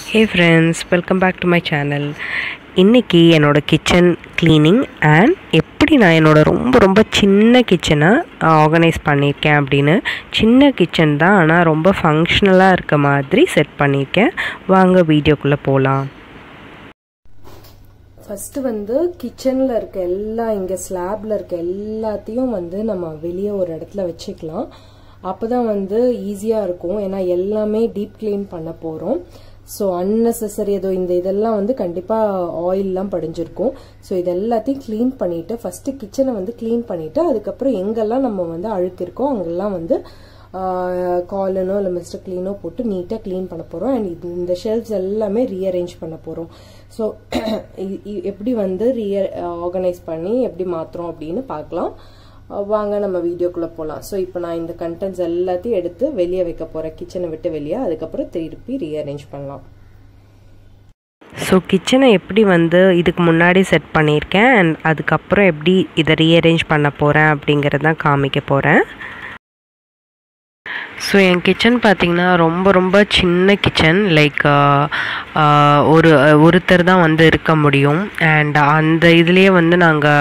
hey friends welcome back to my channel இன்றைக்கி என்னோடய kitchen cleaning and எப்படி நான் என்னோட ரொம்ப ரொம்ப சின்ன கிச்சனை ஆர்கனைஸ் பண்ணியிருக்கேன் அப்படின்னு சின்ன கிச்சன் தான் ஆனால் ரொம்ப ஃபங்க்ஷனலாக இருக்க மாதிரி செட் பண்ணியிருக்கேன் வாங்க வீடியோக்குள்ளே போகலாம் ஃபஸ்ட்டு வந்து கிச்சனில் இருக்க எல்லா இங்கே ஸ்லாப்ல இருக்க எல்லாத்தையும் வந்து நம்ம வெளியே ஒரு இடத்துல வச்சுக்கலாம் அப்போ தான் வந்து ஈஸியாக இருக்கும் ஏன்னா எல்லாமே டீப் க்ளீன் பண்ண போகிறோம் ஸோ அன்னெசரி ஏதோ இந்த இதெல்லாம் வந்து கண்டிப்பாக ஆயிலெலாம் படிஞ்சிருக்கும் ஸோ இது எல்லாத்தையும் க்ளீன் பண்ணிவிட்டு ஃபஸ்ட்டு கிச்சனை வந்து க்ளீன் பண்ணிவிட்டு அதுக்கப்புறம் எங்கெல்லாம் நம்ம வந்து அழுக்கு இருக்கோ அங்கெல்லாம் வந்து காலனோ இல்லை மிஸ்டர் க்ளீனோ போட்டு நீட்டாக க்ளீன் பண்ண போகிறோம் அண்ட் இது இந்த ஷெல்ஃப்ஸ் எல்லாமே ரீஅரேஞ்ச் பண்ண போகிறோம் ஸோ எப்படி வந்து ரீ ஆர்கனைஸ் பண்ணி எப்படி மாற்றுறோம் அப்படின்னு பார்க்கலாம் வாங்க நம்ம வீடியோக்குள்ளே போகலாம் ஸோ இப்போ நான் இந்த கண்டென்ட்ஸ் எல்லாத்தையும் எடுத்து வெளியே வைக்க போகிறேன் கிச்சனை விட்டு வெளியே அதுக்கப்புறம் திருப்பி ரீஅரேஞ்ச் பண்ணலாம் ஸோ கிச்சனை எப்படி வந்து இதுக்கு முன்னாடி செட் பண்ணியிருக்கேன் அண்ட் அதுக்கப்புறம் எப்படி இதை ரீஅரேஞ்ச் பண்ண போகிறேன் அப்படிங்கிறதான் காமிக்க போகிறேன் ஸோ என் கிச்சன் பார்த்திங்கன்னா ரொம்ப ரொம்ப சின்ன கிச்சன் லைக் ஒரு ஒருத்தர் தான் வந்து இருக்க முடியும் அண்ட் அந்த இதுலேயே வந்து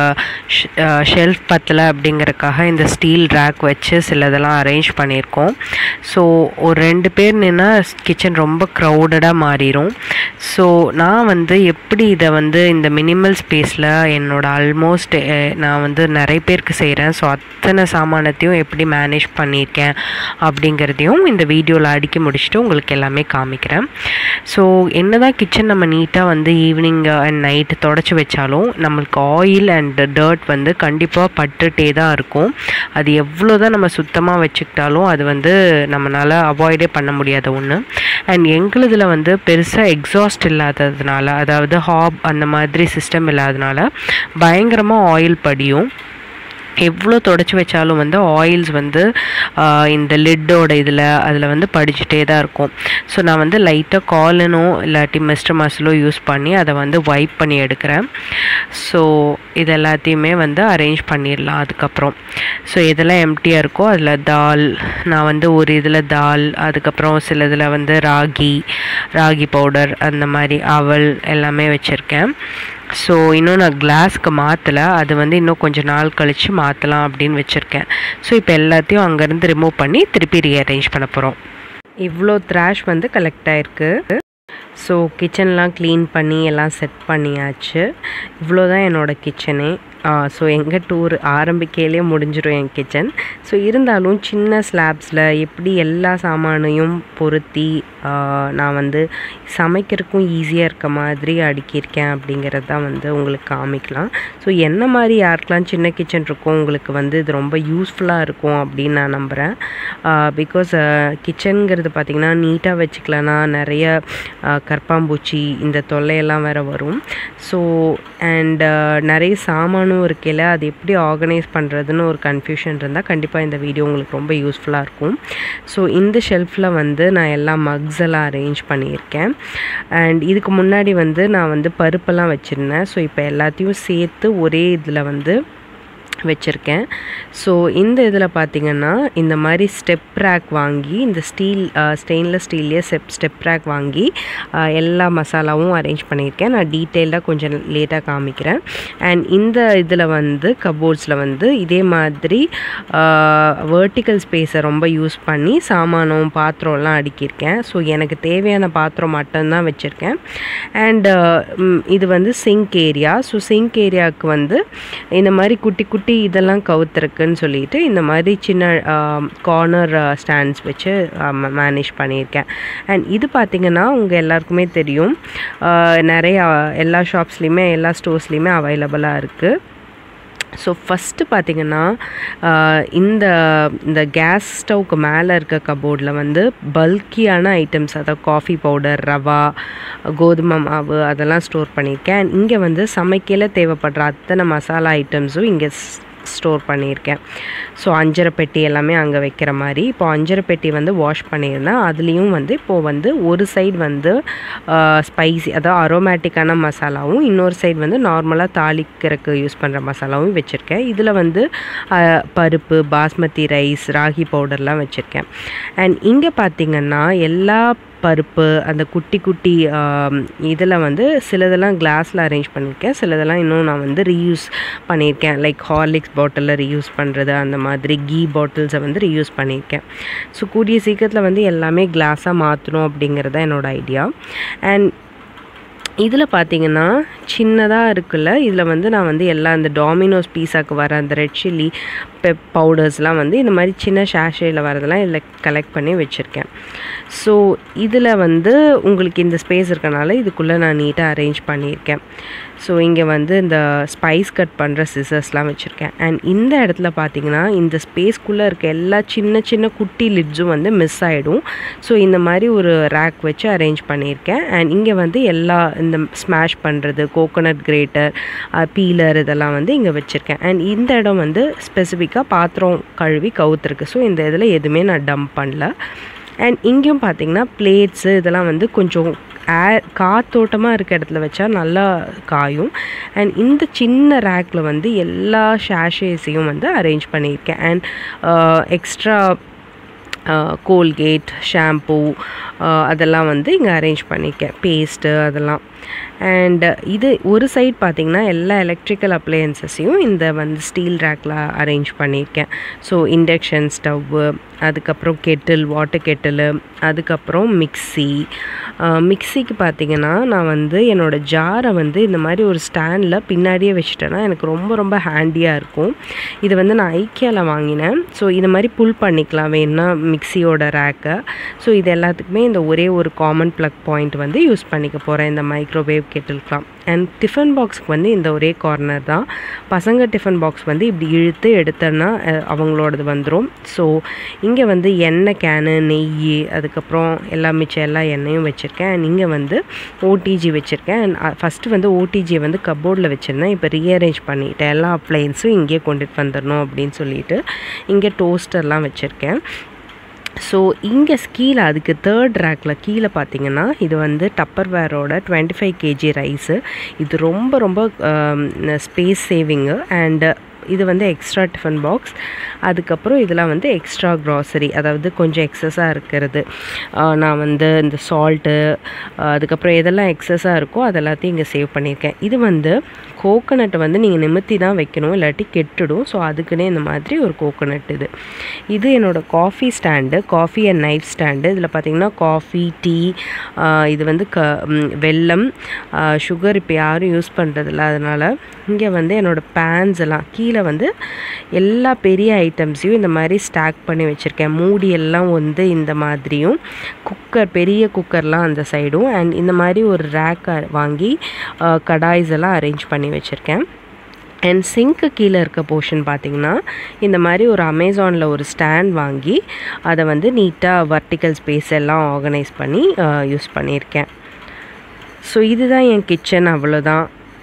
நாங்கள் ஷெல்ஃப் பத்தலை அப்படிங்கிறக்காக இந்த ஸ்டீல் ரேக் வச்சு சில இதெல்லாம் அரேஞ்ச் பண்ணியிருக்கோம் ஸோ ஒரு ரெண்டு பேர் நின்னா கிச்சன் ரொம்ப க்ரௌடடாக மாறிடும் ஸோ நான் வந்து எப்படி இதை வந்து இந்த மினிமல் ஸ்பேஸில் என்னோட ஆல்மோஸ்ட் நான் வந்து நிறைய பேருக்கு செய்கிறேன் ஸோ அத்தனை சாமானத்தையும் எப்படி மேனேஜ் பண்ணியிருக்கேன் அப்படிங்கிறதையும் இந்த வீடியோவில் அடிக்க முடிச்சுட்டு உங்களுக்கு எல்லாமே காமிக்கிறேன் ஸோ என்ன தான் கிச்சன் நம்ம நீட்டாக வந்து ஈவினிங் அண்ட் நைட்டு தொடச்சி வச்சாலும் நம்மளுக்கு ஆயில் அண்ட் டர்ட் வந்து கண்டிப்பாக பட்டுட்டே தான் இருக்கும் அது எவ்வளோ தான் நம்ம சுத்தமாக வச்சுக்கிட்டாலும் அது வந்து நம்மளால் அவாய்டே பண்ண முடியாத ஒன்று அண்ட் எங்களுதில் வந்து பெருசாக எக்ஸாஸ்ட் இல்லாததுனால அதாவது ஹாப் அந்த மாதிரி சிஸ்டம் இல்லாததுனால பயங்கரமாக ஆயில் படியும் எவ்வளோ தொடச்சி வச்சாலும் வந்து ஆயில்ஸ் வந்து இந்த லிட்டோட இதில் அதில் வந்து படிச்சுட்டே தான் இருக்கும் ஸோ நான் வந்து லைட்டாக காலனோ இல்லாட்டி மிஸ்டர் மசிலோ யூஸ் பண்ணி அதை வந்து வைப் பண்ணி எடுக்கிறேன் ஸோ இது எல்லாத்தையுமே வந்து அரேஞ்ச் பண்ணிடலாம் அதுக்கப்புறம் ஸோ இதெல்லாம் எம்டியாக இருக்கோ அதில் தால் நான் வந்து ஒரு இதில் தால் அதுக்கப்புறம் சில இதில் வந்து ராகி ராகி பவுடர் அந்த மாதிரி அவல் எல்லாமே வச்சுருக்கேன் ஸோ இன்னும் நான் கிளாஸ்க்கு மாற்றலை அது வந்து இன்னும் கொஞ்சம் நாள் கழித்து மாற்றலாம் அப்படின்னு வச்சுருக்கேன் ஸோ இப்போ எல்லாத்தையும் அங்கேருந்து ரிமூவ் பண்ணி திருப்பி ரீஅரேஞ்ச் பண்ண போகிறோம் இவ்வளோ த்ராஷ் வந்து கலெக்ட் ஆகிருக்கு ஸோ கிச்சன்லாம் க்ளீன் பண்ணி எல்லாம் செட் பண்ணியாச்சு இவ்வளோ தான் என்னோடய கிச்சனே ஸோ எங்கள் டூர் ஆரம்பிக்கையிலே முடிஞ்சிடும் என் கிச்சன் ஸோ இருந்தாலும் சின்ன ஸ்லாப்ஸில் எப்படி எல்லா சாமானையும் பொருத்தி நான் வந்து சமைக்கிறதுக்கும் ஈஸியாக இருக்க மாதிரி அடுக்கியிருக்கேன் அப்படிங்கிறது தான் வந்து உங்களுக்கு காமிக்கலாம் ஸோ என்ன மாதிரி யாருக்கெலாம் சின்ன கிச்சன் இருக்கும் உங்களுக்கு வந்து இது ரொம்ப யூஸ்ஃபுல்லாக இருக்கும் அப்படின்னு நான் நம்புகிறேன் பிகாஸ் கிச்சனுங்கிறது பார்த்திங்கன்னா நீட்டாக வச்சுக்கலன்னா நிறைய கற்பாம்பூச்சி இந்த தொல்லையெல்லாம் வேறு வரும் ஸோ அண்ட் நிறைய சாமானும் இருக்கையில் அது எப்படி ஆர்கனைஸ் பண்ணுறதுன்னு ஒரு கன்ஃபியூஷன் இருந்தால் கண்டிப்பாக இந்த வீடியோ உங்களுக்கு ரொம்ப யூஸ்ஃபுல்லாக இருக்கும் ஸோ இந்த ஷெல்ஃபில் வந்து நான் எல்லா மக்ஸ் எல்லாம் அரேஞ்ச் பண்ணியிருக்கேன் அண்ட் இதுக்கு முன்னாடி வந்து நான் வந்து பருப்பெல்லாம் வச்சுருந்தேன் ஸோ இப்போ எல்லாத்தையும் சேர்த்து ஒரே இதில் வந்து வச்சுருக்கேன் ஸோ இந்த இதில் பார்த்திங்கன்னா இந்த மாதிரி ஸ்டெப் ரேக் வாங்கி இந்த ஸ்டீல் ஸ்டெயின்லெஸ் ஸ்டீல்லே ஸ்டெப் ஸ்டெப் ரேக் வாங்கி எல்லா மசாலாவும் அரேஞ்ச் பண்ணியிருக்கேன் நான் டீட்டெயிலாக கொஞ்சம் லேட்டாக காமிக்கிறேன் அண்ட் இந்த இதில் வந்து கபோர்ட்ஸில் வந்து இதே மாதிரி வேர்ட்டிக்கல் ஸ்பேஸை ரொம்ப யூஸ் பண்ணி சாமானம் பாத்திரம்லாம் அடுக்கியிருக்கேன் ஸோ எனக்கு தேவையான பாத்திரம் மட்டும்தான் வச்சுருக்கேன் அண்டு இது வந்து சிங்க் ஏரியா ஸோ சிங்க் ஏரியாவுக்கு வந்து இந்த மாதிரி குட்டி குட்டி குட்டி இதெல்லாம் கவுத்துருக்குன்னு சொல்லிட்டு இந்த மாதிரி சின்ன கார்னர் ஸ்டாண்ட்ஸ் வச்சு மேனேஜ் பண்ணியிருக்கேன் அண்ட் இது பார்த்திங்கன்னா உங்கள் எல்லாருக்குமே தெரியும் நிறைய எல்லா ஷாப்ஸ்லேயுமே எல்லா ஸ்டோர்ஸ்லேயுமே அவைலபிளாக இருக்குது ஸோ ஃபஸ்ட்டு பார்த்திங்கன்னா இந்த இந்த கேஸ் ஸ்டவ்க்கு மேலே இருக்க கபோர்டில் வந்து பல்கியான ஐட்டம்ஸ் அதாவது காஃபி பவுடர் ரவா கோதுமை மாவு அதெல்லாம் ஸ்டோர் பண்ணியிருக்கேன் அண்ட் இங்கே வந்து சமைக்கல தேவைப்படுற அத்தனை மசாலா ஐட்டம்ஸும் இங்கே ஸ்டோர் பண்ணியிருக்கேன் ஸோ அஞ்சரை பெட்டி எல்லாமே அங்கே வைக்கிற மாதிரி இப்போ அஞ்சரை பெட்டி வந்து வாஷ் பண்ணியிருந்தேன் அதுலேயும் வந்து இப்போது வந்து ஒரு சைடு வந்து ஸ்பைசி அதாவது அரோமேட்டிக்கான மசாலாவும் இன்னொரு சைடு வந்து நார்மலாக தாளிக்கிறதுக்கு யூஸ் பண்ணுற மசாலாவும் வச்சுருக்கேன் இதில் வந்து பருப்பு பாஸ்மதி ரைஸ் ராகி பவுடர்லாம் வச்சுருக்கேன் அண்ட் இங்கே பார்த்திங்கன்னா எல்லா பருப்பு அந்த குட்டி குட்டி இதில் வந்து சிலதெல்லாம் கிளாஸில் அரேஞ்ச் பண்ணியிருக்கேன் சிலதெல்லாம் இன்னும் நான் வந்து ரீயூஸ் பண்ணியிருக்கேன் லைக் ஹார்லிக்ஸ் பாட்டிலில் ரீயூஸ் பண்ணுறது அந்த மாதிரி கீ பாட்டில்ஸை வந்து ரீயூஸ் பண்ணியிருக்கேன் ஸோ கூடிய சீக்கிரத்தில் வந்து எல்லாமே கிளாஸாக மாற்றணும் அப்படிங்கிறது தான் என்னோடய ஐடியா அண்ட் இதில் பார்த்தீங்கன்னா சின்னதாக இருக்குல்ல இதில் வந்து நான் வந்து எல்லா இந்த டாமினோஸ் பீஸாக்கு வர அந்த ரெட் சில்லி பெப் பவுடர்ஸ்லாம் வந்து இந்த மாதிரி சின்ன ஷாஷேயில் வரதெல்லாம் இதில் கலெக்ட் பண்ணி வச்சுருக்கேன் ஸோ இதில் வந்து உங்களுக்கு இந்த ஸ்பேஸ் இருக்கனால இதுக்குள்ளே நான் நீட்டாக அரேஞ்ச் பண்ணியிருக்கேன் ஸோ இங்கே வந்து இந்த ஸ்பைஸ் கட் பண்ணுற சிசர்ஸ்லாம் வச்சுருக்கேன் அண்ட் இந்த இடத்துல பார்த்தீங்கன்னா இந்த ஸ்பேஸ்க்குள்ளே இருக்க எல்லா சின்ன சின்ன குட்டி லிட்ஸும் வந்து மிஸ் ஆகிடும் ஸோ இந்த மாதிரி ஒரு ரேக் வச்சு அரேஞ்ச் பண்ணியிருக்கேன் அண்ட் இங்கே வந்து எல்லா இந்த ஸ்மாஷ் பண்ணுறது கோகோனட் கிரேட்டர் பீலர் இதெல்லாம் வந்து இங்கே வச்சுருக்கேன் அண்ட் இந்த இடம் வந்து ஸ்பெசிஃபிக்காக பாத்திரம் கழுவி கவுத்துருக்கு ஸோ இந்த இதில் எதுவுமே நான் டம்ப் பண்ணல அண்ட் இங்கேயும் பார்த்தீங்கன்னா பிளேட்ஸு இதெல்லாம் வந்து கொஞ்சம் ஏர் காத்தோட்டமாக இருக்க இடத்துல வச்சா நல்லா காயும் அண்ட் இந்த சின்ன ரேக்கில் வந்து எல்லா ஷாஷேஸையும் வந்து அரேஞ்ச் பண்ணியிருக்கேன் அண்ட் எக்ஸ்ட்ரா கோல்கேட் ஷாம்பூ அதெல்லாம் வந்து இங்கே அரேஞ்ச் பண்ணியிருக்கேன் பேஸ்ட்டு அதெல்லாம் அண்ட் இது ஒரு சைட் பார்த்திங்கன்னா எல்லா எலக்ட்ரிக்கல் அப்ளையன்சஸையும் இந்த வந்து ஸ்டீல் ரேக்கில் அரேஞ்ச் பண்ணியிருக்கேன் ஸோ இண்டக்ஷன் ஸ்டவ்வு அதுக்கப்புறம் கெட்டில் வாட்டர் கெட்டிலு அதுக்கப்புறம் மிக்சி மிக்சிக்கு பார்த்திங்கன்னா நான் வந்து என்னோடய ஜாரை வந்து இந்த மாதிரி ஒரு ஸ்டாண்டில் பின்னாடியே வச்சுட்டேன்னா எனக்கு ரொம்ப ரொம்ப ஹேண்டியாக இருக்கும் இது வந்து நான் ஐக்கியாவில் வாங்கினேன் ஸோ இது மாதிரி புல் பண்ணிக்கலாம் வேணும்னா மிக்சியோட ரேக்கை ஸோ இது எல்லாத்துக்குமே இந்த ஒரே ஒரு காமன் ப்ளக் பாயிண்ட் வந்து யூஸ் பண்ணிக்க போகிறேன் இந்த மைக்ரோவேவ் கெட்டிலுக்குலாம் அண்ட் டிஃபன் பாக்ஸ்க்கு வந்து இந்த ஒரே கார்னர் தான் பசங்க டிஃபன் பாக்ஸ் வந்து இப்படி இழுத்து எடுத்தோன்னா அவங்களோடது வந்துடும் ஸோ இங்கே வந்து எண்ணெய் கேனு நெய் அதுக்கப்புறம் எல்லா மிச்சம் எல்லா எண்ணெயும் வச்சுருக்கேன் அண்ட் இங்கே வந்து ஓடிஜி வச்சுருக்கேன் அண்ட் ஃபஸ்ட்டு வந்து ஓடிஜியை வந்து கப்போர்டில் வச்சுருந்தேன் இப்போ ரீஅரேஞ்ச் பண்ணிவிட்டேன் எல்லா அப்ளையன்ஸும் இங்கேயே கொண்டுட்டு வந்துடணும் அப்படின்னு சொல்லிட்டு இங்கே டோஸ்டர்லாம் வச்சுருக்கேன் ஸோ இங்கே கீழே அதுக்கு தேர்ட் ரேக்கில் கீழே பார்த்தீங்கன்னா இது வந்து டப்பர் வேரோட டுவெண்ட்டி ஃபைவ் கேஜி ரைஸு இது ரொம்ப ரொம்ப ஸ்பேஸ் சேவிங்கு அண்டு இது வந்து எக்ஸ்ட்ரா டிஃபன் பாக்ஸ் அதுக்கப்புறம் இதெல்லாம் வந்து எக்ஸ்ட்ரா க்ராசரி அதாவது கொஞ்சம் எக்ஸஸாக இருக்கிறது நான் வந்து இந்த சால்ட்டு அதுக்கப்புறம் எதெல்லாம் எக்ஸஸாக இருக்கோ அது எல்லாத்தையும் இங்கே சேவ் பண்ணியிருக்கேன் இது வந்து கோகோனட்டை வந்து நீங்கள் நிமித்தி தான் வைக்கணும் இல்லாட்டி கெட்டுடும் ஸோ அதுக்குன்னே இந்த மாதிரி ஒரு கோகோனட் இது இது என்னோடய coffee stand coffee and knife stand இதில் பார்த்திங்கன்னா காஃபி டீ இது வந்து க வெல்லம் சுகர் இப்போ யாரும் யூஸ் பண்ணுறதில்ல அதனால் இங்கே வந்து என்னோடய பேன்ஸ் எல்லாம் கீழே வந்து எல்லா பெரிய ஐட்டம்ஸையும் இந்த மாதிரி ஸ்டாக் பண்ணி வச்சுருக்கேன் மூடி எல்லாம் வந்து இந்த மாதிரியும் குக்கர் பெரிய குக்கர்லாம் அந்த சைடும் அண்ட் இந்த மாதிரி ஒரு ரேக் வாங்கி கடாய்ஸ் எல்லாம் அரேஞ்ச் பண்ணி வச்சுருக்கேன் அண்ட் சிங்க்கு கீழே இருக்க போர்ஷன் பார்த்திங்கன்னா இந்த மாதிரி ஒரு அமேசானில் ஒரு ஸ்டாண்ட் வாங்கி அதை வந்து நீட்டாக வர்டிக்கல் ஸ்பேஸ் எல்லாம் ஆர்கனைஸ் பண்ணி யூஸ் பண்ணியிருக்கேன் ஸோ இதுதான் என் கிச்சன் அவ்வளோதான்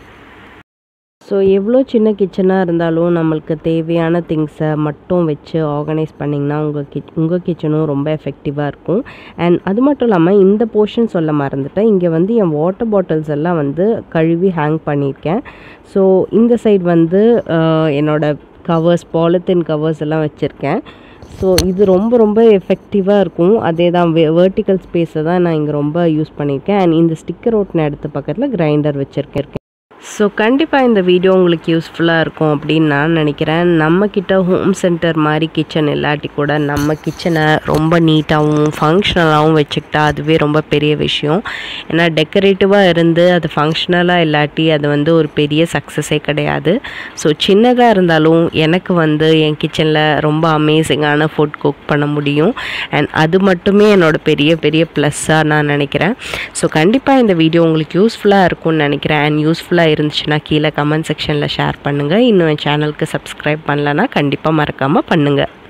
ஸோ எவ்வளோ சின்ன கிச்சனாக இருந்தாலும் நம்மளுக்கு தேவையான திங்ஸை மட்டும் வச்சு ஆர்கனைஸ் பண்ணிங்கன்னா உங்கள் கிச் உங்கள் கிச்சனும் ரொம்ப எஃபெக்டிவாக இருக்கும் அண்ட் அது மட்டும் இல்லாமல் இந்த போர்ஷன் சொல்ல மறந்துட்டேன் இங்கே வந்து என் வாட்டர் பாட்டில்ஸ் எல்லாம் வந்து கழுவி ஹேங் பண்ணியிருக்கேன் ஸோ இந்த சைடு வந்து என்னோடய கவர்ஸ் பாலித்தீன் கவர்ஸ் எல்லாம் வச்சுருக்கேன் ஸோ இது ரொம்ப ரொம்ப எஃபெக்டிவாக இருக்கும் அதே தான் வெ வேர்ட்டிக்கல் ஸ்பேஸை தான் நான் இங்கே ரொம்ப யூஸ் பண்ணியிருக்கேன் அண்ட் இந்த ஸ்டிக்கர் ஓட்டின இடத்து பக்கத்தில் கிரைண்டர் வச்சுருக்கேன் ஸோ கண்டிப்பாக இந்த வீடியோ உங்களுக்கு யூஸ்ஃபுல்லாக இருக்கும் அப்படின்னு நான் நினைக்கிறேன் நம்மக்கிட்ட ஹோம் சென்டர் மாதிரி கிச்சன் இல்லாட்டி கூட நம்ம கிச்சனை ரொம்ப நீட்டாகவும் ஃபங்க்ஷனலாகவும் வச்சுக்கிட்டா அதுவே ரொம்ப பெரிய விஷயம் ஏன்னா டெக்கரேட்டிவாக இருந்து அது ஃபங்க்ஷனலாக இல்லாட்டி அது வந்து ஒரு பெரிய சக்ஸஸே கிடையாது ஸோ சின்னதாக இருந்தாலும் எனக்கு வந்து என் கிச்சனில் ரொம்ப அமேசிங்கான ஃபுட் குக் பண்ண முடியும் அண்ட் அது மட்டுமே என்னோட பெரிய பெரிய ப்ளஸ்ஸாக நான் நினைக்கிறேன் ஸோ கண்டிப்பாக இந்த வீடியோ உங்களுக்கு யூஸ்ஃபுல்லாக இருக்கும்னு நினைக்கிறேன் அண்ட் யூஸ்ஃபுல்லாக இருந்துச்சுன்னா கீழே கமெண்ட் செக்ஷனில் ஷேர் பண்ணுங்கள் இன்னும் என் சேனலுக்கு சப்ஸ்கிரைப் பண்ணலன்னா கண்டிப்பாக மறக்காமல் பண்ணுங்கள்